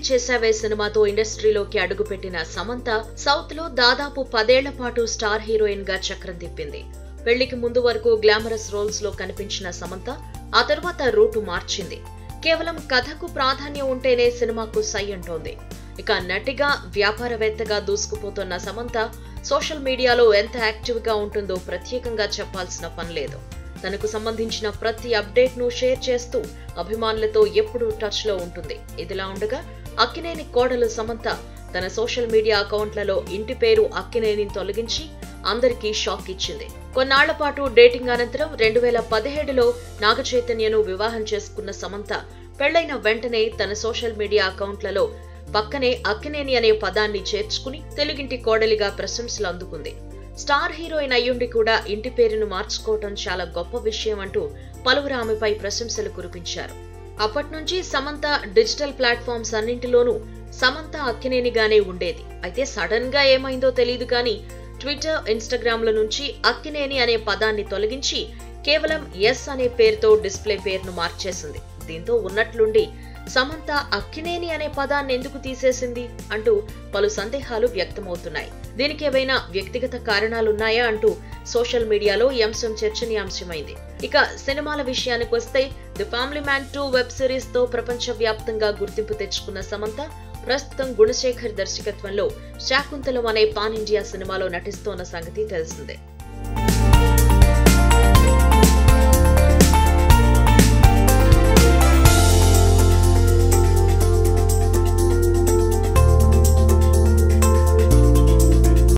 చేసావే సినిమాతో ఇండస్ట్రీలోకి అడుగుపెట్టిన సమంత సౌత్ లో దాదాపు పదేళ్ల పాటు స్టార్ హీరోయిన్ గా చక్రం తిప్పింది పెళ్లికి ముందు వరకు గ్లామరస్ రోల్స్ లో కనిపించిన సమంత ఆ తర్వాత రూటు మార్చింది కేవలం కథకు ప్రాధాన్యం ఉంటేనే సినిమాకు సై అంటోంది ఇక నటిగా వ్యాపారవేత్తగా దూసుకుపోతున్న సమంత సోషల్ మీడియాలో ఎంత యాక్టివ్ గా ఉంటుందో ప్రత్యేకంగా చెప్పాల్సిన పని లేదు తనకు సంబంధించిన ప్రతి అప్డేట్ ను షేర్ చేస్తూ అభిమానులతో ఎప్పుడూ టచ్ లో ఉంటుంది ఇదిలా ఉండగా అక్కినేని కోడలు సమంత తన సోషల్ మీడియా అకౌంట్లలో ఇంటి పేరు అక్కినేని తొలగించి అందరికీ షాక్ ఇచ్చింది కొన్నాళ్ల పాటు డేటింగ్ అనంతరం రెండు వేల పదిహేడులో నాగ చైతన్యను వివాహం చేసుకున్న సమంత పెళ్లైన వెంటనే తన సోషల్ మీడియా అకౌంట్లలో పక్కనే అక్కినేని అనే పదాన్ని చేర్చుకుని తెలుగింటి కోడలిగా ప్రశంసలు అందుకుంది స్టార్ హీరోయిన్ అయ్యుండి కూడా ఇంటి పేరును మార్చుకోవటం చాలా గొప్ప విషయం అంటూ పలువురు ఆమెపై ప్రశంసలు కురిపించారు అప్పటి నుంచి సమంత డిజిటల్ ప్లాట్ఫామ్స్ అన్నింటిలోనూ సమంత అక్కినేనిగానే ఉండేది అయితే సడన్ గా ఏమైందో తెలియదు కానీ ట్విట్టర్ ఇన్స్టాగ్రామ్ ల నుంచి అక్కినేని అనే పదాన్ని తొలగించి కేవలం ఎస్ అనే పేరుతో డిస్ప్లే పేరును మార్చేసింది దీంతో ఉన్నట్లుండి సమంత అక్కినేని అనే పదాన్ని ఎందుకు తీసేసింది అంటూ పలు సందేహాలు వ్యక్తమవుతున్నాయి దీనికి ఏవైనా వ్యక్తిగత కారణాలున్నాయా అంటూ సోషల్ మీడియాలో ఈ అంశం చర్చనీయాంశమైంది ఇక సినిమాల విషయానికి వస్తే the family man two web series తో ప్రపంచవ్యాప్తంగా గుర్తింపు తెచ్చుకున్న సమంత ప్రస్తుతం గుణశేఖర్ దర్శకత్వంలో శాకుంతలం అనే పాన్ ఇండియా సినిమాలో నటిస్తోన్న సంగతి తెలిసిందే